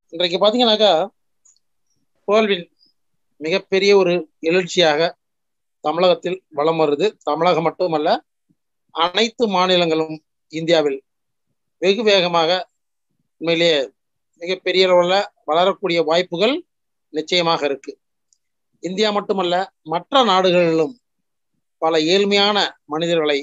இன்றைக்கு பாத்தீங்கன்னாக்கா கோல்வின் மிகப்பெரிய ஒரு எழுச்சியாக தமிழகத்தில் வலம் வருது தமிழகம் மட்டுமல்ல அனைத்து மாநிலங்களும் இந்தியாவில் வெகு வேகமாக உண்மையிலேயே மிகப்பெரிய அளவில் வளரக்கூடிய வாய்ப்புகள் நிச்சயமாக இருக்கு இந்தியா மட்டுமல்ல மற்ற நாடுகளிலும் பல ஏழ்மையான மனிதர்களை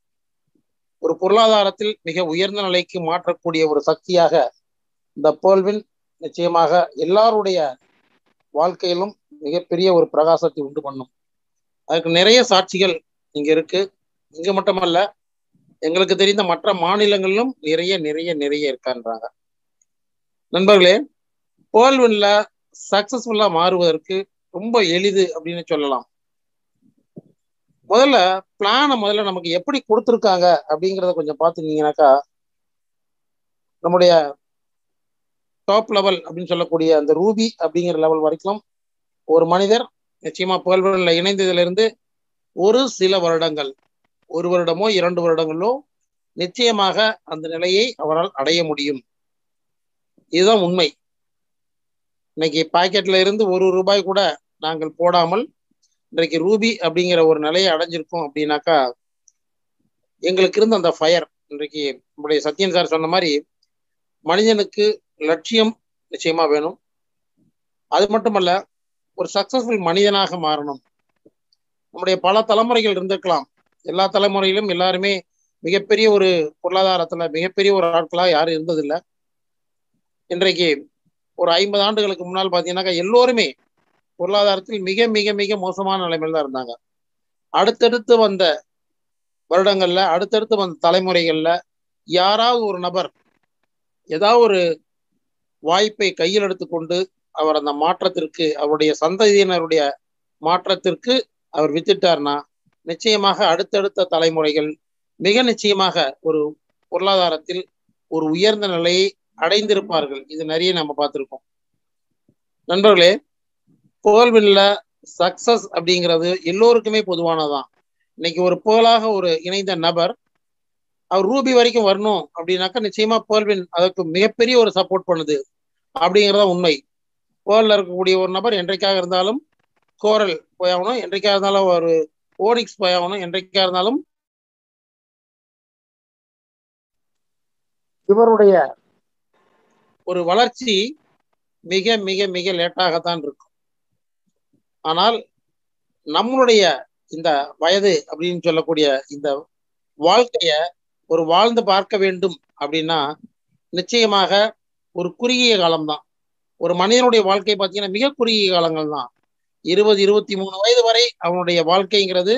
ஒரு பொருளாதாரத்தில் மிக உயர்ந்த நிலைக்கு மாற்றக்கூடிய ஒரு சக்தியாக இந்த போல்வின் நிச்சயமாக எல்லாருடைய வாழ்க்கையிலும் மிகப்பெரிய ஒரு பிரகாசத்தை உண்டு பண்ணும் அதுக்கு நிறைய சாட்சிகள் இங்க இருக்கு இங்க மட்டுமல்ல எங்களுக்கு தெரிந்த மற்ற மாநிலங்களிலும் நிறைய நிறைய நிறைய இருக்கான்றாங்க நண்பர்களே போல்வின்ல சக்சஸ்ஃபுல்லா மாறுவதற்கு ரொம்ப எளிது அப்படின்னு சொல்லலாம் முதல்ல பிளானை முதல்ல நமக்கு எப்படி கொடுத்துருக்காங்க அப்படிங்கிறத கொஞ்சம் பார்த்துக்கிங்கனாக்கா நம்முடைய டாப் லெவல் அப்படின்னு சொல்லக்கூடிய அந்த ரூபி அப்படிங்கிற லெவல் வரைக்கும் ஒரு மனிதர் நிச்சயமா புகழ்வனில் இணைந்ததுல இருந்து ஒரு சில வருடங்கள் ஒரு வருடமோ இரண்டு வருடங்களோ நிச்சயமாக அந்த நிலையை அவரால் அடைய முடியும் இதுதான் உண்மை இன்னைக்கு பாக்கெட்ல இருந்து ஒரு ரூபாய் கூட நாங்கள் போடாமல் இன்றைக்கு ரூபி அப்படிங்கிற ஒரு நிலையை அடைஞ்சிருக்கோம் அப்படின்னாக்கா எங்களுக்கு இருந்த அந்த ஃபயர் இன்றைக்கு நம்முடைய சத்யன் சார் சொன்ன மாதிரி மனிதனுக்கு லட்சியம் நிச்சயமா வேணும் அது மட்டுமல்ல ஒரு சக்சஸ்ஃபுல் மனிதனாக மாறணும் நம்முடைய பல தலைமுறைகள் இருந்திருக்கலாம் எல்லா தலைமுறையிலும் எல்லாருமே மிகப்பெரிய ஒரு பொருளாதாரத்துல மிகப்பெரிய ஒரு ஆட்களா யாரும் இருந்ததில்லை இன்றைக்கு ஒரு ஐம்பது ஆண்டுகளுக்கு முன்னால் பார்த்தீங்கன்னாக்கா எல்லோருமே பொருளாதாரத்தில் மிக மிக மிக மோசமான நிலைமையில் தான் இருந்தாங்க அடுத்தடுத்து வந்த வருடங்கள்ல அடுத்தடுத்து வந்த தலைமுறைகள்ல யாராவது ஒரு நபர் ஏதாவது ஒரு வாய்ப்பை கையில் எடுத்துக்கொண்டு அவர் அந்த மாற்றத்திற்கு அவருடைய சந்ததியினருடைய மாற்றத்திற்கு அவர் வித்துட்டார்னா நிச்சயமாக அடுத்தடுத்த தலைமுறைகள் மிக நிச்சயமாக ஒரு பொருளாதாரத்தில் ஒரு உயர்ந்த நிலையை அடைந்திருப்பார்கள் இது நிறைய நம்ம பார்த்துருக்கோம் நண்பர்களே புகழ்வில்ல சக்சஸ் அப்படிங்கிறது எல்லோருக்குமே பொதுவானதான் இன்னைக்கு ஒரு புகழாக ஒரு இணைந்த நபர் அவர் ரூபி வரைக்கும் வரணும் அப்படின்னாக்கா நிச்சயமா புகழ்வின் அதற்கு மிகப்பெரிய ஒரு சப்போர்ட் பண்ணுது அப்படிங்கிறத உண்மை புகழ்ல இருக்கக்கூடிய ஒரு நபர் என்றைக்காக இருந்தாலும் கோரல் போயாகணும் என்றைக்காக இருந்தாலும் ஒரு ஓனிக்ஸ் போயாகணும் என்றைக்காக இருந்தாலும் இவருடைய ஒரு வளர்ச்சி மிக மிக மிக லேட்டாகத்தான் இருக்கும் ஆனால் நம்மளுடைய இந்த வயது அப்படின்னு சொல்லக்கூடிய இந்த வாழ்க்கைய ஒரு வாழ்ந்து பார்க்க வேண்டும் அப்படின்னா நிச்சயமாக ஒரு குறுகிய காலம்தான் ஒரு மனிதனுடைய வாழ்க்கை பார்த்தீங்கன்னா மிக குறுகிய காலங்கள் தான் இருபது இருபத்தி மூணு வயது வரை அவனுடைய வாழ்க்கைங்கிறது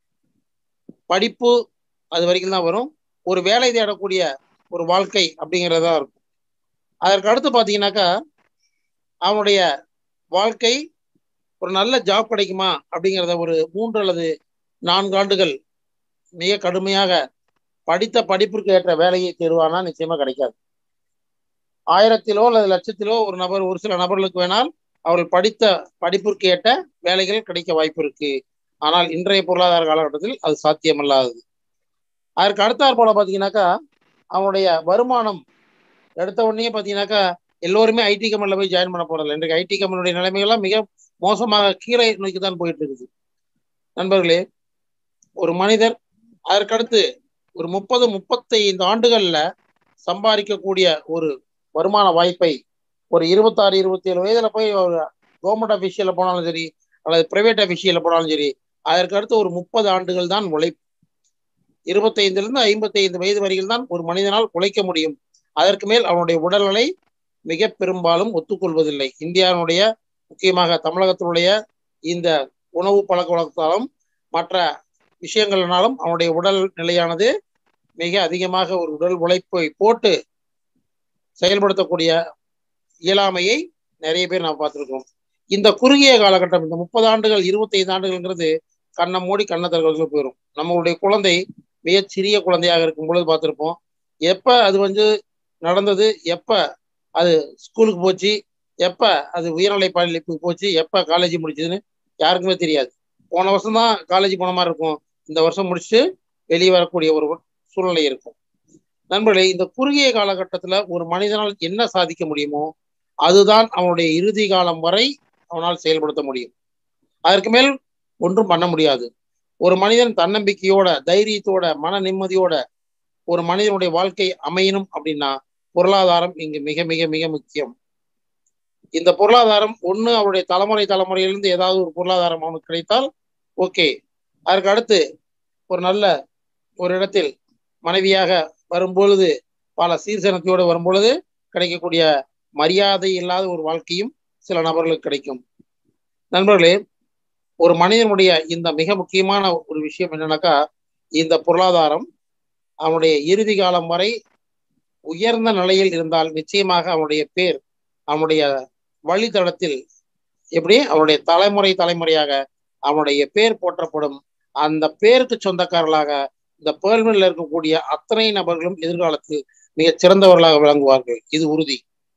படிப்பு அது வரைக்கும் தான் வரும் ஒரு வேலை தேடக்கூடிய ஒரு வாழ்க்கை அப்படிங்கிறதா இருக்கும் அதற்கு அடுத்து பார்த்தீங்கன்னாக்கா அவனுடைய வாழ்க்கை ஒரு நல்ல ஜாப் கிடைக்குமா அப்படிங்கிறத ஒரு மூன்று அல்லது நான்கு ஆண்டுகள் மிக கடுமையாக படித்த படிப்பிற்கு ஏற்ற வேலையை தேர்வானா நிச்சயமா கிடைக்காது ஆயிரத்திலோ அல்லது லட்சத்திலோ ஒரு நபர் ஒரு சில நபர்களுக்கு வேணால் அவர்கள் படித்த படிப்பிற்கு ஏற்ற வேலைகள் கிடைக்க வாய்ப்பு இருக்கு ஆனால் இன்றைய பொருளாதார காலகட்டத்தில் அது சாத்தியமல்லாதது அதற்கு அடுத்தாற் போல பார்த்தீங்கன்னாக்கா அவனுடைய வருமானம் எடுத்த உடனே பார்த்தீங்கன்னாக்கா எல்லோருமே ஐடி கம்பெனியில் போய் ஜாயின் பண்ண போறதில்லை இன்றைக்கு ஐடி கம்பெனியுடைய நிலைமைகள்லாம் மிக மோசமாக கீழே நோக்கி தான் போயிட்டு இருக்குது நண்பர்களே ஒரு மனிதர் அதற்கடுத்து ஒரு முப்பது முப்பத்தைந்து ஆண்டுகள்ல சம்பாதிக்கக்கூடிய ஒரு வருமான வாய்ப்பை ஒரு இருபத்தாறு இருபத்தி ஏழு வயதுல போய் ஒரு கவர்மெண்ட் அஃபிஷியல போனாலும் சரி அல்லது பிரைவேட் அஃபிஷியல போனாலும் சரி அதற்கு அடுத்து ஒரு முப்பது ஆண்டுகள் தான் உழைப்பு இருபத்தைந்துல இருந்து ஐம்பத்தி ஐந்து வயது வரையில் தான் ஒரு மனிதனால் உழைக்க முடியும் அதற்கு மேல் அவனுடைய உடல்நிலை மிக பெரும்பாலும் ஒத்துக்கொள்வதில்லை இந்தியாவுடைய முக்கியமாக தமிழகத்தினுடைய இந்த உணவு பழக்க வழக்கத்தாலும் மற்ற விஷயங்கள்னாலும் அவனுடைய உடல் நிலையானது மிக அதிகமாக ஒரு உடல் உழைப்பை போட்டு செயல்படுத்தக்கூடிய இயலாமையை நிறைய பேர் நாம் பார்த்துருக்கோம் இந்த குறுகிய காலகட்டம் இந்த முப்பது ஆண்டுகள் இருபத்தி ஐந்து ஆண்டுகள்ங்கிறது கண்ணை மூடி கண்ணை திறக்கிறதுல போயிடும் நம்மளுடைய குழந்தை மிகச் சிறிய குழந்தையாக இருக்கும் பொழுது பார்த்துருப்போம் எப்ப அது வந்து நடந்தது எப்ப அது ஸ்கூலுக்கு போச்சு எப்ப அது உயர்நிலை பள்ளிக்கு போச்சு எப்ப காலேஜ் முடிச்சதுன்னு யாருக்குமே தெரியாது போன வருஷம் தான் காலேஜ் போன மாதிரி இருக்கும் இந்த வருஷம் முடிச்சுட்டு வெளியே வரக்கூடிய ஒரு சூழ்நிலை இருக்கும் நண்பர்களே இந்த குறுகிய காலகட்டத்துல ஒரு மனிதனால் என்ன சாதிக்க முடியுமோ அதுதான் அவனுடைய இறுதி காலம் வரை அவனால் செயல்படுத்த முடியும் அதற்கு மேல் ஒன்றும் பண்ண முடியாது ஒரு மனிதன் தன்னம்பிக்கையோட தைரியத்தோட மன நிம்மதியோட ஒரு மனிதனுடைய வாழ்க்கை அமையணும் அப்படின்னா பொருளாதாரம் இங்கு மிக மிக மிக முக்கியம் இந்த பொருளாதாரம் ஒண்ணு அவருடைய தலைமுறை தலைமுறையிலிருந்து ஏதாவது ஒரு பொருளாதாரம் அவனுக்கு கிடைத்தால் ஓகே அதற்கு அடுத்து ஒரு நல்ல ஒரு இடத்தில் மனைவியாக வரும்பொழுது பல சீர்சனத்தோடு வரும்பொழுது கிடைக்கக்கூடிய மரியாதை இல்லாத ஒரு வாழ்க்கையும் சில நபர்களுக்கு கிடைக்கும் நண்பர்களே ஒரு மனிதனுடைய இந்த மிக முக்கியமான ஒரு விஷயம் என்னன்னாக்கா இந்த பொருளாதாரம் அவனுடைய இறுதி காலம் வரை உயர்ந்த நிலையில் இருந்தால் நிச்சயமாக அவனுடைய பேர் அவனுடைய வழித்தடத்தில் எப்படி அவனுடைய தலைமுறை தலைமுறையாக அவனுடைய பேர் போற்றப்படும் அந்த பேருக்கு சொந்தக்காரர்களாக இந்த பேர்வனில் இருக்கக்கூடிய அத்தனை நபர்களும் எதிர்காலத்தில் மிக சிறந்தவர்களாக விளங்குவார்கள் இது உறுதி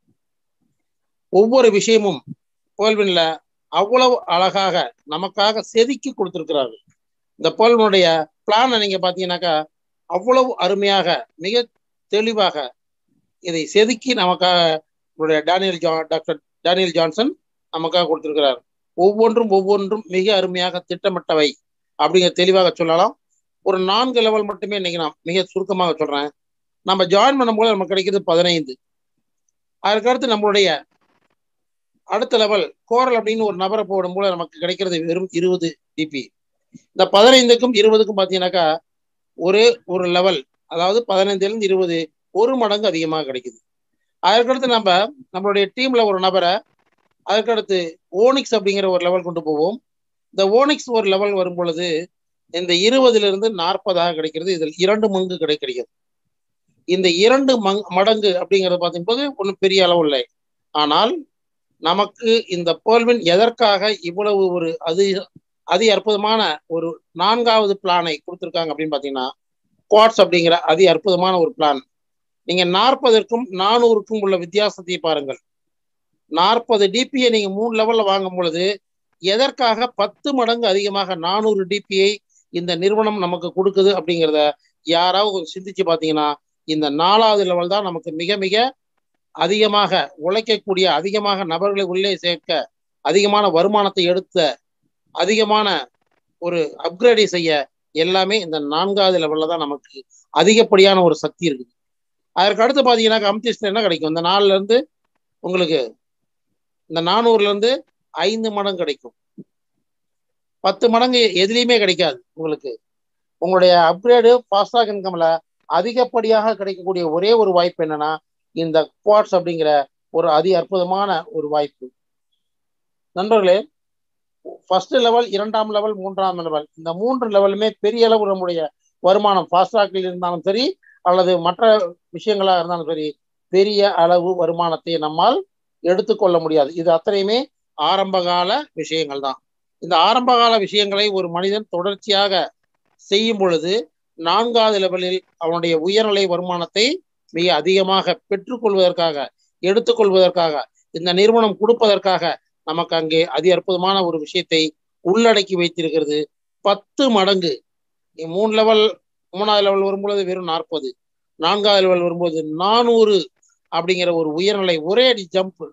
ஒவ்வொரு விஷயமும் பேர்வனில் அவ்வளவு அழகாக நமக்காக செதுக்கி கொடுத்திருக்கிறார்கள் இந்த பேர்வனுடைய பிளானை நீங்க பாத்தீங்கன்னாக்கா அவ்வளவு அருமையாக மிக தெளிவாக இதை செதுக்கி நமக்காக நம்முடைய டேனியல் ஜா டாக்டர் டேனியல் ஜான்சன் நமக்காக கொடுத்திருக்கிறார் ஒவ்வொன்றும் ஒவ்வொன்றும் மிக அருமையாக திட்டமிட்டவை அப்படிங்கிற தெளிவாக சொல்லலாம் ஒரு நான்கு லெவல் மட்டுமே இன்னைக்கு நான் மிக சுருக்கமாக சொல்றேன் நம்ம ஜாயின் பண்ணும்போது நமக்கு கிடைக்கிறது பதினைந்து அதுக்கடுத்து நம்மளுடைய அடுத்த லெவல் கோரல் அப்படின்னு ஒரு நபரை போடும்போது நமக்கு கிடைக்கிறது வெறும் இருபது டிபி இந்த பதினைந்துக்கும் இருபதுக்கும் பார்த்தீங்கன்னாக்கா ஒரு ஒரு லெவல் அதாவது பதினைந்துலேருந்து இருபது ஒரு மடங்கு அதிகமாக கிடைக்குது அதற்கடுத்து நம்ம நம்மளுடைய டீம்ல ஒரு நபரை அதுக்கடுத்து ஓனிக்ஸ் அப்படிங்கிற ஒரு லெவல் கொண்டு போவோம் இந்த ஓனிக்ஸ் ஒரு லெவல் வரும் பொழுது இந்த இருபதுல இருந்து நாற்பதாக கிடைக்கிறது இதில் இரண்டு மங்கு கிடை கிடைக்கிறது இந்த இரண்டு மங் மடங்கு அப்படிங்கிறத பார்க்கும்போது ஒன்றும் பெரிய அளவு இல்லை ஆனால் நமக்கு இந்த பேர்வின் எதற்காக இவ்வளவு ஒரு அது அதி அற்புதமான ஒரு நான்காவது பிளானை கொடுத்துருக்காங்க அப்படின்னு பார்த்தீங்கன்னா குவாட்ஸ் அப்படிங்கிற அதி அற்புதமான ஒரு பிளான் நீங்க நாற்பதற்கும் நானூறுக்கும் உள்ள வித்தியாசத்தை பாருங்கள் நாற்பது டிபியை நீங்க மூணு லெவல்ல வாங்கும் பொழுது எதற்காக பத்து மடங்கு அதிகமாக நானூறு டிபியை இந்த நிறுவனம் நமக்கு கொடுக்குது அப்படிங்கிறத யாராவது கொஞ்சம் சிந்திச்சு பார்த்தீங்கன்னா இந்த நாலாவது லெவல் தான் நமக்கு மிக மிக அதிகமாக உழைக்கக்கூடிய அதிகமாக நபர்களை உள்ளே சேர்க்க அதிகமான வருமானத்தை எடுத்த அதிகமான ஒரு அப்கிரேடை செய்ய எல்லாமே இந்த நான்காவது லெவல்ல தான் நமக்கு அதிகப்படியான ஒரு சக்தி இருக்குது அதற்கு அடுத்து பார்த்தீங்கன்னா அம்திஸ்ல என்ன கிடைக்கும் இந்த நாலுல இருந்து உங்களுக்கு இந்த நானூறுல இருந்து ஐந்து மடங்கு கிடைக்கும் பத்து மடங்கு எதுலேயுமே கிடைக்காது உங்களுக்கு உங்களுடைய அப்கிரேடு ஃபாஸ்டாக் இன்கம்ல அதிகப்படியாக கிடைக்கக்கூடிய ஒரே ஒரு வாய்ப்பு என்னன்னா இந்த குவாட்ஸ் அப்படிங்கிற ஒரு அதி அற்புதமான ஒரு வாய்ப்பு நண்பர்களே ஃபர்ஸ்ட் லெவல் இரண்டாம் லெவல் மூன்றாம் லெவல் இந்த மூன்று லெவலுமே பெரிய அளவு நம்முடைய வருமானம் ஃபாஸ்டாக்கில் இருந்தாலும் சரி அல்லது மற்ற விஷயங்களாக இருந்தாலும் சரி பெரிய அளவு வருமானத்தை நம்மால் எடுத்துக்கொள்ள முடியாது இது அத்தனையுமே ஆரம்பகால விஷயங்கள் தான் இந்த ஆரம்பகால விஷயங்களை ஒரு மனிதன் தொடர்ச்சியாக செய்யும் பொழுது நான்காவது லெவலில் அவனுடைய உயர்நிலை வருமானத்தை மிக அதிகமாக பெற்றுக்கொள்வதற்காக எடுத்துக்கொள்வதற்காக இந்த நிறுவனம் கொடுப்பதற்காக நமக்கு அங்கே அதி அற்புதமான ஒரு விஷயத்தை உள்ளடக்கி வைத்திருக்கிறது பத்து மடங்கு மூணு லெவல் மூணாவது லெவல் வரும்பொழுது வெறும் நாற்பது நான்காவது லெவல் வரும்போது நானூறு அப்படிங்கிற ஒரு உயர்நிலை ஒரே அடி ஜம்ப்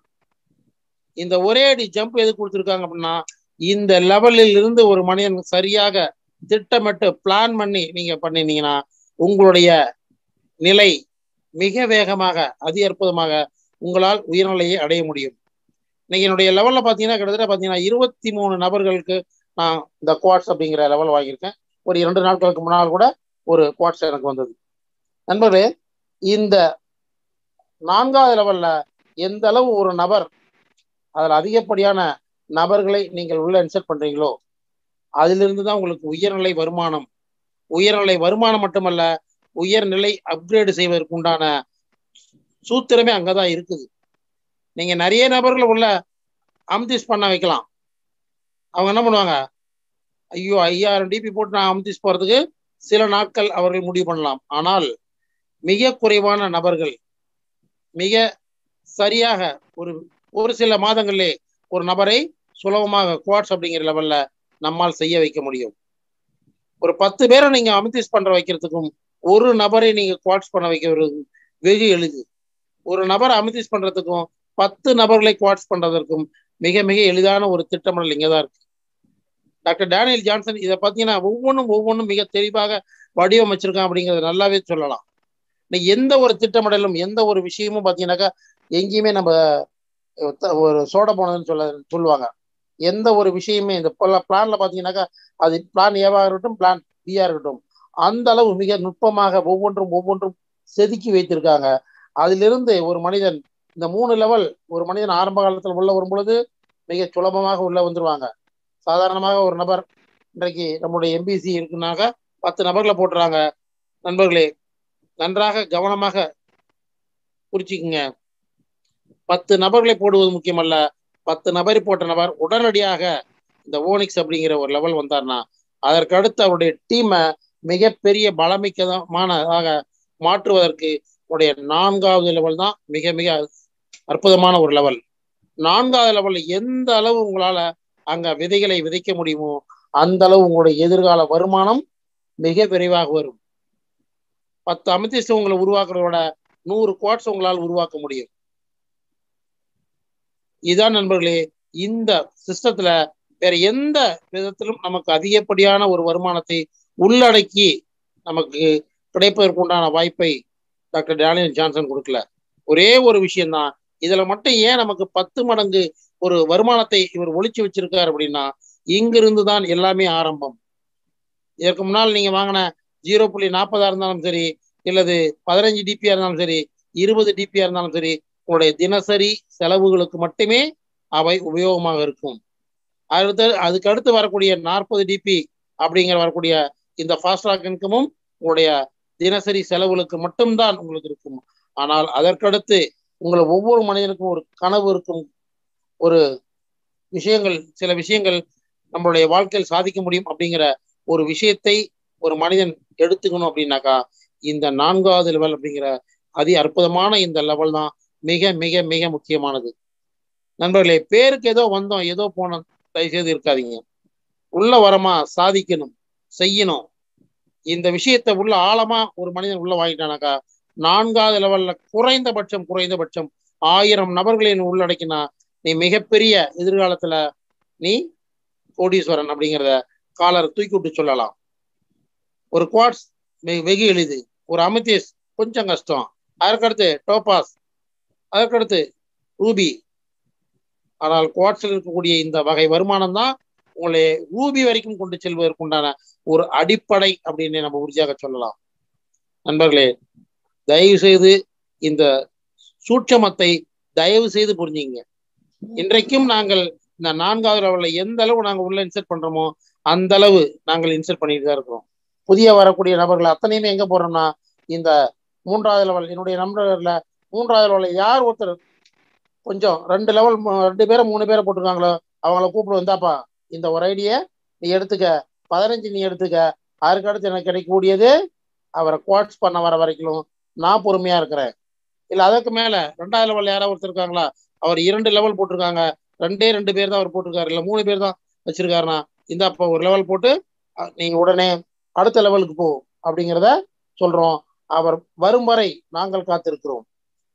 இந்த ஒரே அடி ஜம்ப் எது கொடுத்துருக்காங்க அப்படின்னா இந்த லெவலில் இருந்து ஒரு மனிதன் சரியாக திட்டமிட்டு பிளான் பண்ணி நீங்க பண்ணினீங்கன்னா உங்களுடைய நிலை மிக வேகமாக அதி அற்புதமாக உங்களால் உயர்நிலையை அடைய முடியும் இன்னைக்கு என்னுடைய லெவல்ல பாத்தீங்கன்னா கிட்டத்தட்ட பாத்தீங்கன்னா இருபத்தி மூணு நபர்களுக்கு நான் இந்த குவாட்ஸ் அப்படிங்கிற லெவல் வாங்கியிருக்கேன் ஒரு இரண்டு நாட்களுக்கு முன்னால் கூட ஒரு குவாட்ஸ் எனக்கு வந்தது நண்பர்களே இந்த நான்காவது லெவல்ல எந்த அளவு ஒரு நபர் அதில் அதிகப்படியான நபர்களை நீங்கள் உள்ள இன்செர்ட் பண்றீங்களோ அதிலிருந்து தான் உங்களுக்கு உயர்நிலை வருமானம் உயர்நிலை வருமானம் மட்டுமல்ல உயர்நிலை அப்கிரேடு செய்வதற்கு உண்டான சூத்திரமே அங்கதான் இருக்குது நீங்க நிறைய நபர்களை உள்ள அம்திஸ் பண்ண வைக்கலாம் அவங்க என்ன பண்ணுவாங்க ஐயோ ஐயாயிரம் டிபி போட்டு நான் அம்திஸ் போறதுக்கு சில நாட்கள் அவர்கள் முடிவு பண்ணலாம் ஆனால் மிக குறைவான நபர்கள் மிக சரியாக ஒரு ஒரு சில மாதங்களிலே ஒரு நபரை சுலபமாக குவாட்ஸ் அப்படிங்கிற லெவல்ல நம்மால் செய்ய வைக்க முடியும் ஒரு பத்து பேரை நீங்க அமித்திஸ் பண்ற வைக்கிறதுக்கும் ஒரு நபரை நீங்க குவாட்ஸ் பண்ண வைக்கிறது வெகு எளிது ஒரு நபரை அமித்திஸ் பண்றதுக்கும் பத்து நபர்களை குவாட்ஸ் பண்றதற்கும் மிக மிக எளிதான ஒரு திட்டமிடல் இங்கே தான் இருக்கு டாக்டர் டேனியல் ஜான்சன் இதை பார்த்தீங்கன்னா ஒவ்வொன்றும் ஒவ்வொன்றும் மிக தெளிவாக வடிவமைச்சிருக்கான் அப்படிங்கிறத நல்லாவே சொல்லலாம் இன்னைக்கு எந்த ஒரு திட்டமிடலும் எந்த ஒரு விஷயமும் பார்த்தீங்கன்னாக்கா எங்கேயுமே நம்ம ஒரு சோட போனதுன்னு சொல்ல சொல்லுவாங்க எந்த ஒரு விஷயமே இந்த பிளான்ல பார்த்தீங்கன்னாக்கா அது பிளான் ஏவாக இருக்கட்டும் பிளான் பியா இருக்கட்டும் அந்த அளவு மிக நுட்பமாக ஒவ்வொன்றும் ஒவ்வொன்றும் செதுக்கி வைத்திருக்காங்க அதிலிருந்து ஒரு மனிதன் இந்த மூணு லெவல் ஒரு மனிதன் ஆரம்ப காலத்தில் உள்ள வரும் பொழுது மிக சுலபமாக உள்ள வந்துருவாங்க சாதாரணமாக ஒரு நபர் இன்றைக்கு நம்முடைய எம்பிசி இருக்குனாக்க பத்து நபர்களை போட்டுறாங்க நண்பர்களே நன்றாக கவனமாக குறிச்சிக்குங்க பத்து நபர்களை போடுவது முக்கியமல்ல பத்து நபரை போட்ட நபர் உடனடியாக இந்த ஓனிக்ஸ் அப்படிங்கிற ஒரு லெவல் வந்தார்னா அதற்கு அடுத்து அவருடைய டீமை மிகப்பெரிய பலமிக்கமானதாக மாற்றுவதற்கு உடைய நான்காவது லெவல் தான் மிக மிக அற்புதமான ஒரு லெவல் நான்காவது லெவல்ல எந்த அளவு உங்களால அங்க விதைகளை விதைக்க முடியுமோ அந்த அளவு உங்களுடைய எதிர்கால வருமானம் மிக விரைவாக வரும் பத்து அமித்திஸ்ட் உங்களை உருவாக்குறதோட நூறு குவாட்ஸ் உங்களால் உருவாக்க முடியும் இதான் நண்பர்களே இந்த சிஸ்டத்துல வேற எந்த விதத்திலும் நமக்கு அதிகப்படியான ஒரு வருமானத்தை உள்ளடக்கி நமக்கு கிடைப்பதற்கு உண்டான வாய்ப்பை டாக்டர் டேனியல் ஜான்சன் கொடுக்கல ஒரே ஒரு விஷயம்தான் இதுல மட்டும் ஏன் நமக்கு பத்து மடங்கு ஒரு வருமானத்தை இவர் ஒழிச்சு வச்சிருக்காரு அப்படின்னா இங்கிருந்து தான் எல்லாமே ஆரம்பம் இதற்கு முன்னால் நீங்க வாங்கின ஜீரோ புள்ளி நாற்பதா இருந்தாலும் சரி இல்லது பதினஞ்சு டிபியா இருந்தாலும் சரி இருபது டிபியா இருந்தாலும் சரி உங்களுடைய தினசரி செலவுகளுக்கு மட்டுமே அவை உபயோகமாக இருக்கும் அடுத்து அதுக்கு அடுத்து வரக்கூடிய நாற்பது டிபி அப்படிங்கிற வரக்கூடிய இந்த ஃபாஸ்ட்ராக் இன்கமும் உங்களுடைய தினசரி செலவுகளுக்கு மட்டும்தான் உங்களுக்கு இருக்கும் ஆனால் அதற்கடுத்து உங்களை ஒவ்வொரு மனிதனுக்கும் ஒரு கனவு இருக்கும் ஒரு விஷயங்கள் சில விஷயங்கள் நம்மளுடைய வாழ்க்கையில் சாதிக்க முடியும் அப்படிங்கிற ஒரு விஷயத்தை ஒரு மனிதன் எடுத்துக்கணும் அப்படின்னாக்கா இந்த நான்காவது லெவல் அப்படிங்கிற அதி அற்புதமான இந்த லெவல் தான் மிக மிக மிக முக்கியமானது நண்பர்களே பேருக்கு ஏதோ வந்தோம் ஏதோ போனோம் தயவுசெய்து இருக்காதீங்க உள்ள வரமா சாதிக்கணும் செய்யணும் இந்த விஷயத்தை உள்ள ஆழமா ஒரு மனிதன் உள்ள வாங்கிட்டானாக்கா நான்காவது லெவல்ல குறைந்தபட்சம் குறைந்தபட்சம் ஆயிரம் நபர்களை நீ உள்ளடக்கினா நீ மிகப்பெரிய எதிர்காலத்துல நீ கோடீஸ்வரன் அப்படிங்கிறத காலர் தூக்கி விட்டு சொல்லலாம் ஒரு குவாட்ஸ் வெகு எளிது ஒரு அமித்தேஸ் கொஞ்சம் கஷ்டம் அதற்கடுத்து டோபாஸ் அதற்கடுத்து ரூபி ஆனால் குவாட்ஸில் இருக்கக்கூடிய இந்த வகை வருமானம் தான் உங்களை ரூபி வரைக்கும் கொண்டு செல்வதற்குண்டான ஒரு அடிப்படை அப்படின்னு நம்ம உறுதியாக சொல்லலாம் நண்பர்களே தயவு செய்து இந்த சூட்சமத்தை தயவு செய்து புரிஞ்சுங்க இன்றைக்கும் நாங்கள் இந்த நான்காவது லெவல்ல எந்த அளவு நாங்கள் உள்ள இன்சர்ட் பண்றோமோ அந்த அளவு நாங்கள் இன்சர்ட் பண்ணிட்டு தான் இருக்கிறோம் புதிய வரக்கூடிய நபர்கள் அத்தனையுமே எங்க போறோம்னா இந்த மூன்றாவது லெவல் என்னுடைய நம்பர்ல மூன்றாவது லெவலில் யார் ஒருத்தர் கொஞ்சம் ரெண்டு லெவல் ரெண்டு பேரை மூணு பேரை போட்டிருக்காங்களோ அவங்கள கூப்பிடு வந்தாப்பா இந்த ஒரு ஐடியை நீ எடுத்துக்க பதினஞ்சு நீ எடுத்துக்க அதுக்கு அடுத்து எனக்கு கிடைக்கக்கூடியது அவரை குவாட்ஸ் பண்ண வர வரைக்கும் நான் பொறுமையா இருக்கிறேன் இல்ல அதற்கு மேல ரெண்டாவது லெவல் யாராவது ஒருத்தர் இருக்காங்களா அவர் இரண்டு லெவல் போட்டிருக்காங்க ரெண்டே ரெண்டு பேர் தான் அவர் போட்டிருக்காரு இல்ல மூணு பேர் தான் வச்சிருக்காருனா இந்த அப்ப ஒரு லெவல் போட்டு நீங்க உடனே அடுத்த லெவலுக்கு போ அப்படிங்கிறத சொல்றோம் அவர் வரும் வரை நாங்கள் காத்திருக்கிறோம்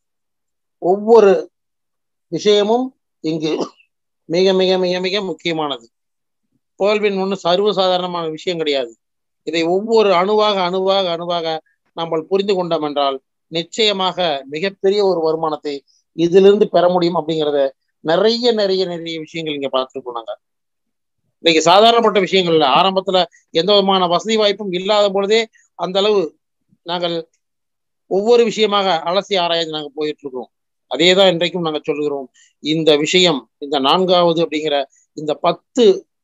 ஒவ்வொரு விஷயமும் இங்கு மிக மிக மிக மிக முக்கியமானது புகழ்வின் ஒன்று சர்வசாதாரணமான விஷயம் கிடையாது இதை ஒவ்வொரு அணுவாக அணுவாக அணுவாக நம்ம புரிந்து கொண்டோம் என்றால் நிச்சயமாக மிகப்பெரிய ஒரு வருமானத்தை இதிலிருந்து பெற முடியும் அப்படிங்கிறத நிறைய நிறைய நிறைய விஷயங்கள் இங்க பார்த்துருக்கோம் நாங்க இன்னைக்கு சாதாரணப்பட்ட விஷயங்கள் இல்லை ஆரம்பத்துல எந்த விதமான வசதி வாய்ப்பும் இல்லாத பொழுதே அந்த அளவு நாங்கள் ஒவ்வொரு விஷயமாக அலசி ஆராய்ந்து நாங்கள் போயிட்டு இருக்கிறோம் அதே தான் இன்றைக்கும் நாங்கள் சொல்லுகிறோம் இந்த விஷயம் இந்த நான்காவது அப்படிங்கிற இந்த பத்து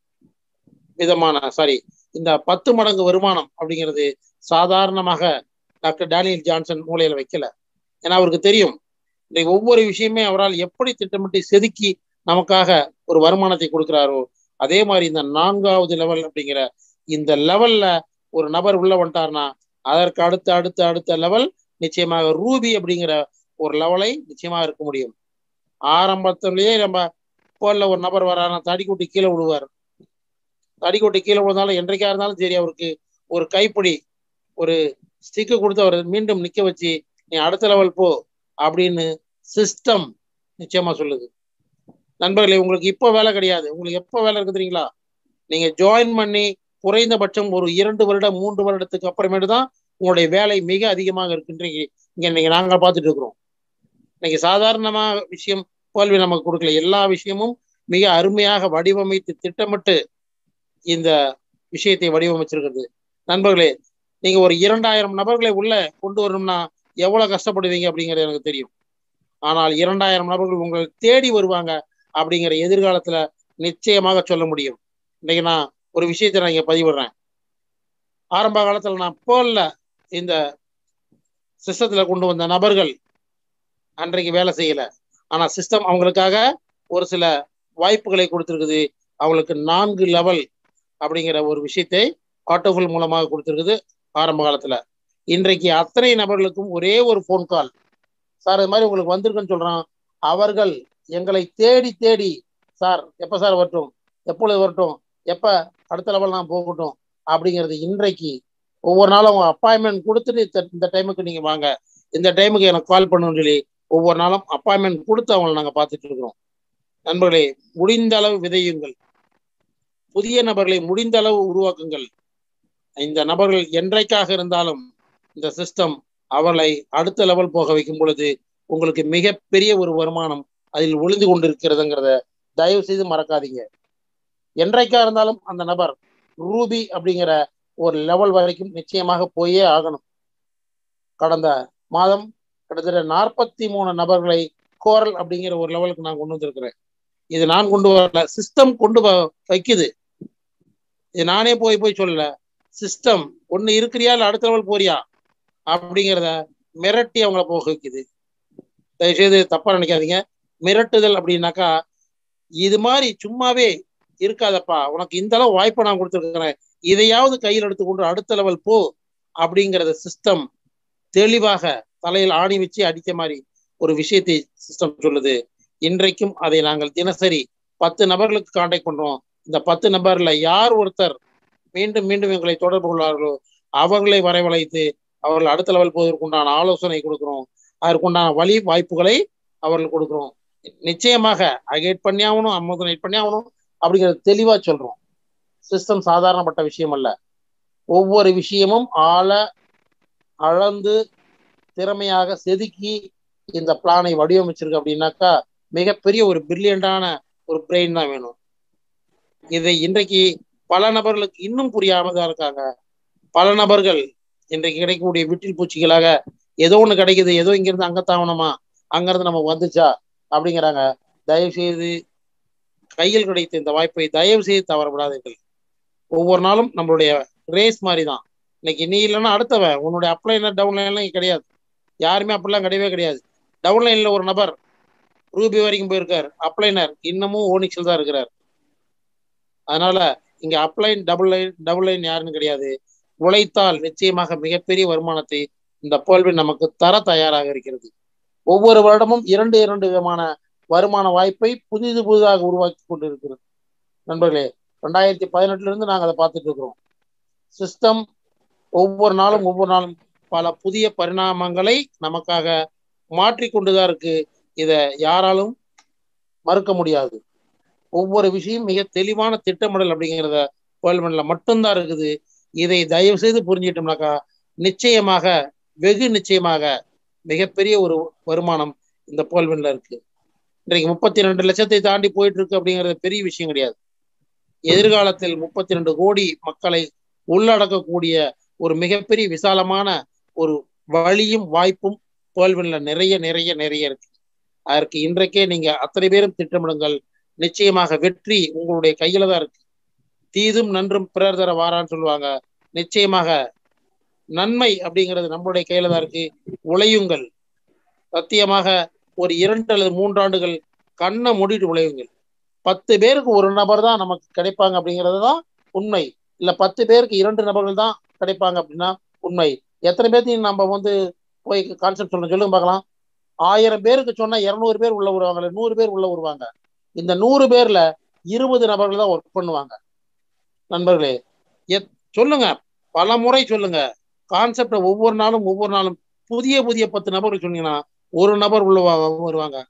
விதமான சாரி இந்த பத்து மடங்கு வருமானம் அப்படிங்கிறது சாதாரணமாக டாக்டர் டேனியல் ஜான்சன் மூலையில வைக்கல ஏன்னா அவருக்கு தெரியும் இன்றைக்கு ஒவ்வொரு விஷயமே அவரால் எப்படி திட்டமிட்டு செதுக்கி நமக்காக ஒரு வருமானத்தை கொடுக்கிறாரோ அதே மாதிரி இந்த நான்காவது லெவல் அப்படிங்கிற இந்த லெவல்ல ஒரு நபர் உள்ள வந்துட்டார்னா அதற்கு அடுத்த அடுத்த அடுத்த லெவல் நிச்சயமாக ரூபி அப்படிங்கிற ஒரு லெவலை நிச்சயமாக இருக்க முடியும் ஆரம்பத்திலேயே நம்ம போல ஒரு நபர் வரானா தடிக்கூட்டி கீழே விடுவார் தடிக்கூட்டி கீழே விழுந்தாலும் என்றைக்கா இருந்தாலும் சரி அவருக்கு ஒரு கைப்பிடி ஒரு ஸ்டிக்கு கொடுத்து அவர் மீண்டும் நிக்க வச்சு நீ அடுத்த லெவல் போ அப்படின்னு சிஸ்டம் நிச்சயமா சொல்லுது நண்பர்களே உங்களுக்கு இப்போ வேலை கிடையாது உங்களுக்கு எப்போ வேலை இருக்கு தெரியுங்களா நீங்க ஜாயின் பண்ணி குறைந்தபட்சம் ஒரு இரண்டு வருடம் மூன்று வருடத்துக்கு அப்புறமேட்டு தான் உங்களுடைய வேலை மிக அதிகமாக இருக்குன்ற இங்க இன்னைக்கு நாங்க பார்த்துட்டு இருக்கிறோம் இன்னைக்கு சாதாரணமா விஷயம் தோல்வி நமக்கு கொடுக்கல எல்லா விஷயமும் மிக அருமையாக வடிவமைத்து திட்டமிட்டு இந்த விஷயத்தை வடிவமைச்சிருக்கிறது நண்பர்களே நீங்க ஒரு இரண்டாயிரம் நபர்களை உள்ள கொண்டு வரணும்னா எவ்வளவு கஷ்டப்படுவீங்க அப்படிங்கிறது எனக்கு தெரியும் ஆனால் இரண்டாயிரம் நபர்கள் உங்களை தேடி வருவாங்க அப்படிங்கிற எதிர்காலத்துல நிச்சயமாக சொல்ல முடியும் இன்னைக்கு நான் ஒரு விஷயத்தை நான் இங்க பதிவிடுறேன் ஆரம்ப காலத்துல நான் போல்ல இந்த சிஸ்டத்துல கொண்டு வந்த நபர்கள் அன்றைக்கு வேலை செய்யல ஆனா சிஸ்டம் அவங்களுக்காக ஒரு சில வாய்ப்புகளை கொடுத்துருக்குது அவங்களுக்கு நான்கு லெவல் அப்படிங்கிற ஒரு விஷயத்தை ஆட்டோஃபில் மூலமாக கொடுத்துருக்குது ஆரம்ப காலத்துல இன்றைக்கு அத்தனை நபர்களுக்கும் ஒரே ஒரு ஃபோன் கால் சார் இது மாதிரி உங்களுக்கு வந்திருக்குன்னு சொல்றான் அவர்கள் எங்களை தேடி தேடி சார் எப்ப சார் வரட்டும் எப்பொழுது வரட்டும் எப்ப அடுத்த லெவல் நான் போகட்டும் அப்படிங்கிறது இன்றைக்கு ஒவ்வொரு நாளும் அவங்க அப்பாயின்மெண்ட் கொடுத்துட்டு இந்த டைமுக்கு நீங்க வாங்க இந்த டைமுக்கு எனக்கு கால் பண்ணணும்னு சொல்லி ஒவ்வொரு நாளும் அப்பாயின்மெண்ட் கொடுத்து அவங்களை நாங்க பார்த்துட்டு இருக்கிறோம் நண்பர்களே முடிந்த அளவு விதையுங்கள் புதிய நபர்களை முடிந்த அளவு உருவாக்குங்கள் இந்த நபர்கள் என்றைக்காக இருந்தாலும் இந்த சிஸ்டம் அவளை அடுத்த லெவல் போக வைக்கும் பொழுது உங்களுக்கு மிகப்பெரிய ஒரு வருமானம் அதில் ஒளிந்து கொண்டிருக்கிறதுங்கிறத தயவு செய்து மறக்காதீங்க என்றைக்கா இருந்தாலும் அந்த நபர் ரூபி அப்படிங்கிற ஒரு லெவல் வரைக்கும் நிச்சயமாக போயே ஆகணும் கடந்த மாதம் கிட்டத்தட்ட நாற்பத்தி மூணு நபர்களை கோரல் அப்படிங்கிற ஒரு லெவலுக்கு நான் கொண்டு வந்திருக்கிறேன் இது நான் கொண்டு வரல சிஸ்டம் கொண்டு வைக்குது இது நானே போய் போய் சொல்லல சிஸ்டம் ஒன்னு இருக்கிறியா இல்ல அடுத்த லெவல் போறியா அப்படிங்கிறத மிரட்டி அவங்கள போக வைக்குது தயவுசெய்து தப்பா நினைக்காதீங்க மிரட்டுதல் அப்படின்னாக்கா இது மாதிரி சும்மாவே இருக்காதப்பா உனக்கு இந்த அளவு வாய்ப்பை நான் கொடுத்துருக்கிறேன் இதையாவது கையில் எடுத்துக்கொண்டு அடுத்த லெவல் போ அப்படிங்கிறத சிஸ்டம் தெளிவாக தலையில் ஆணி வச்சு அடிக்க மாதிரி ஒரு விஷயத்தை சிஸ்டம் சொல்லுது இன்றைக்கும் அதை நாங்கள் தினசரி பத்து நபர்களுக்கு காண்டாக்ட் பண்றோம் இந்த பத்து நபர்ல யார் ஒருத்தர் மீண்டும் மீண்டும் எங்களை தொடர்பு கொள்வார்களோ அவர்களை வரவழைத்து அவர்கள் அடுத்த லெவல் போவதற்குண்டான ஆலோசனை கொடுக்குறோம் அதற்குண்டான வழி வாய்ப்புகளை அவர்கள் கொடுக்குறோம் நிச்சயமாக அகேட் பண்ணி ஆகணும் அம்மோதனேட் பண்ணி ஆகணும் அப்படிங்கிறது தெளிவா சொல்றோம் சிஸ்டம் சாதாரணப்பட்ட விஷயம் அல்ல ஒவ்வொரு விஷயமும் ஆழ அளந்து திறமையாக செதுக்கி இந்த பிளானை வடிவமைச்சிருக்கு அப்படின்னாக்கா மிகப்பெரிய ஒரு பிரில்லியண்டான ஒரு பிரெயின் தான் வேணும் இதை இன்றைக்கு பல நபர்களுக்கு இன்னும் புரியாம தான் இருக்காங்க பல நபர்கள் இன்றைக்கு கிடைக்கக்கூடிய விட்டில் பூச்சிகளாக ஏதோ ஒண்ணு கிடைக்குது ஏதோ இங்கிருந்து அங்க தாவணுமா அங்கிருந்து நம்ம வந்துச்சா அப்படிங்கிறாங்க தயவு செய்து கையில் கிடைத்த இந்த வாய்ப்பை தயவு செய்து தவறப்படாதீர்கள் ஒவ்வொரு நாளும் நம்மளுடைய ரேஸ் மாதிரி தான் இன்னைக்கு நீ இல்லைன்னா அடுத்தவன் உன்னுடைய அப்ளைனர் டவுன்லைன்லாம் கிடையாது யாருமே அப்படிலாம் கிடையவே கிடையாது டவுன்லைன்ல ஒரு நபர் ரூபி வரைக்கும் போயிருக்கார் அப்ளைனர் இன்னமும் ஓனிக்ஸில் தான் இருக்கிறார் அதனால இங்க அப்ளைன் டபுள் லைன் டபுள் லைன் யாருன்னு கிடையாது உழைத்தால் நிச்சயமாக மிகப்பெரிய வருமானத்தை இந்த போல்வின் நமக்கு தர தயாராக இருக்கிறது ஒவ்வொரு வருடமும் இரண்டு இரண்டு விதமான வருமான வாய்ப்பை புதிது புதிதாக உருவாக்கி கொண்டிருக்கிறது நண்பர்களே ரெண்டாயிரத்தி பதினெட்டுல இருந்து நாங்கள் அதை பார்த்துட்டு இருக்கிறோம் சிஸ்டம் ஒவ்வொரு நாளும் ஒவ்வொரு நாளும் பல புதிய பரிணாமங்களை நமக்காக மாற்றிக்கொண்டுதான் இருக்கு இதை யாராலும் மறுக்க முடியாது ஒவ்வொரு விஷயம் மிக தெளிவான திட்டமிடல் அப்படிங்கிறத வேர்ல்மெண்ட்ல மட்டும்தான் இருக்குது இதை தயவு செய்து புரிஞ்சிட்டோம்னாக்கா நிச்சயமாக வெகு நிச்சயமாக மிகப்பெரிய ஒரு வருமானம் இந்த போல்வெண்ல இருக்கு இன்றைக்கு முப்பத்தி ரெண்டு லட்சத்தை தாண்டி போயிட்டு இருக்கு அப்படிங்கிறது பெரிய விஷயம் கிடையாது எதிர்காலத்தில் முப்பத்தி ரெண்டு கோடி மக்களை உள்ளடக்கக்கூடிய ஒரு மிகப்பெரிய விசாலமான ஒரு வழியும் வாய்ப்பும் போல்வெண்ல நிறைய நிறைய நிறைய இருக்கு அதற்கு இன்றைக்கே நீங்க அத்தனை பேரும் திட்டமிடுங்கள் நிச்சயமாக வெற்றி உங்களுடைய கையில தான் இருக்கு தீதும் நன்றும் பிறர் தர வாரான்னு சொல்லுவாங்க நிச்சயமாக நன்மை அப்படிங்கிறது நம்மளுடைய கையில தான் இருக்கு உழையுங்கள் சத்தியமாக ஒரு இரண்டு அல்லது மூன்று ஆண்டுகள் கண்ணை மூடிட்டு உழையுங்கள் பத்து பேருக்கு ஒரு நபர் தான் நமக்கு கிடைப்பாங்க அப்படிங்கிறது தான் உண்மை இல்ல பத்து பேருக்கு இரண்டு நபர்கள் தான் கிடைப்பாங்க அப்படின்னா உண்மை எத்தனை பேர்த்தையும் நம்ம வந்து போய் கான்செப்ட் சொல்ல சொல்லுங்க பார்க்கலாம் ஆயிரம் பேருக்கு சொன்னா இருநூறு பேர் உள்ள வருவாங்க நூறு பேர் உள்ள வருவாங்க இந்த நூறு பேர்ல இருபது நபர்கள் தான் ஒர்க் பண்ணுவாங்க நண்பர்களே எத் சொல்லுங்க பல முறை சொல்லுங்க கான்செப்டை ஒவ்வொரு நாளும் ஒவ்வொரு நாளும் புதிய புதிய பத்து நபர்கள் சொன்னீங்கன்னா ஒரு நபர் உள்ள வருவாங்க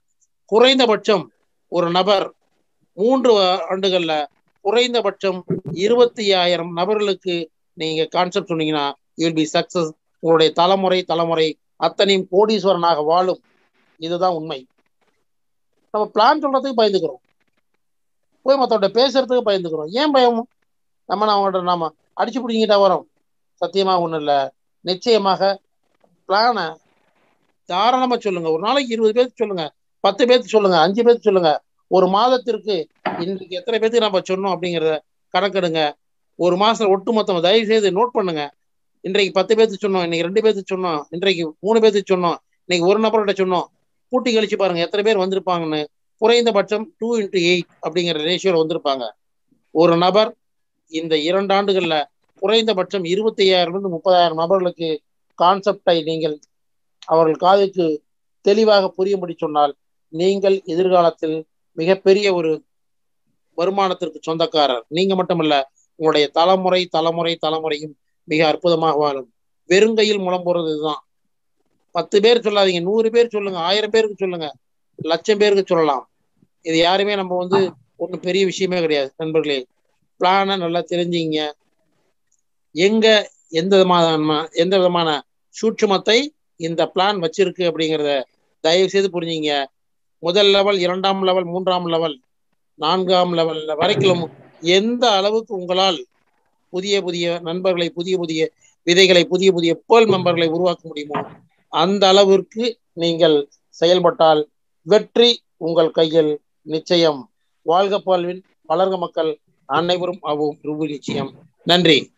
குறைந்தபட்சம் ஒரு நபர் மூன்று ஆண்டுகள்ல குறைந்தபட்சம் இருபத்தி ஆயிரம் நபர்களுக்கு நீங்க கான்செப்ட் சொன்னீங்கன்னா யூல் பி சக்சஸ் உங்களுடைய தலைமுறை தலைமுறை அத்தனையும் கோடீஸ்வரனாக வாழும் இதுதான் உண்மை நம்ம பிளான் சொல்றதுக்கு பயந்துக்கிறோம் போய் மற்றவங்க பேசுறதுக்கு பயந்துக்கிறோம் ஏன் பயம் நம்ம அவங்கள்ட்ட நாம அடிச்சு பிடிங்கிட்டா வரோம் சத்தியமா ஒண்ணும் இல்லை நிச்சயமாக பிளானை தாராளமா சொல்லுங்க ஒரு நாளைக்கு இருபது பேருக்கு சொல்லுங்க பத்து பேருக்கு சொல்லுங்க அஞ்சு பேருக்கு சொல்லுங்க ஒரு மாதத்திற்கு இன்றைக்கு எத்தனை பேருக்கு நம்ம சொன்னோம் அப்படிங்கிறத கணக்கெடுங்க ஒரு மாசம் ஒட்டுமொத்தம் தயவு செய்து நோட் பண்ணுங்க இன்றைக்கு பத்து பேருக்கு சொன்னோம் இன்னைக்கு ரெண்டு பேருக்கு சொன்னோம் இன்றைக்கு மூணு பேருக்கு சொன்னோம் இன்னைக்கு ஒரு நபர்கிட்ட சொன்னோம் கூட்டி கழிச்சு பாருங்க எத்தனை பேர் வந்திருப்பாங்கன்னு குறைந்தபட்சம் டூ இன்டூ எயிட் அப்படிங்கிற ரேஷியோல வந்திருப்பாங்க ஒரு நபர் இந்த இரண்டு ஆண்டுகள்ல குறைந்தபட்சம் இருபத்தி ஐயாயிரம் இருந்து முப்பதாயிரம் நபர்களுக்கு கான்செப்டை நீங்கள் அவர்கள் காதுக்கு தெளிவாக புரியும்படி சொன்னால் நீங்கள் எதிர்காலத்தில் மிகப்பெரிய ஒரு வருமானத்திற்கு சொந்தக்காரர் நீங்க மட்டுமல்ல உங்களுடைய தலைமுறை தலைமுறை தலைமுறையும் மிக அற்புதமாக வாழும் வெறுங்கையில் முளம் போறது இதுதான் பத்து பேர் சொல்லாதீங்க நூறு பேர் சொல்லுங்க ஆயிரம் பேருக்கு சொல்லுங்க லட்சம் பேருக்கு சொல்லலாம் இது யாருமே நம்ம வந்து ஒன்றும் பெரிய விஷயமே கிடையாது நண்பர்களே பிளானை நல்லா தெரிஞ்சுங்க எங்க எந்த விதமான எந்த விதமான சூட்சுமத்தை இந்த பிளான் வச்சிருக்கு அப்படிங்கிறத தயவு செய்து புரிஞ்சுங்க முதல் லெவல் இரண்டாம் லெவல் மூன்றாம் லெவல் நான்காம் லெவல் வரைக்கும் எந்த அளவுக்கு உங்களால் புதிய புதிய நண்பர்களை புதிய புதிய விதைகளை புதிய புதிய பேர்ல் மெம்பர்களை உருவாக்க முடியுமோ அந்த அளவிற்கு நீங்கள் செயல்பட்டால் வெற்றி உங்கள் கையில் நிச்சயம் வாழ்க பால்வின் வளர்க மக்கள் அனைவரும் ஆவோம் நிச்சயம் நன்றி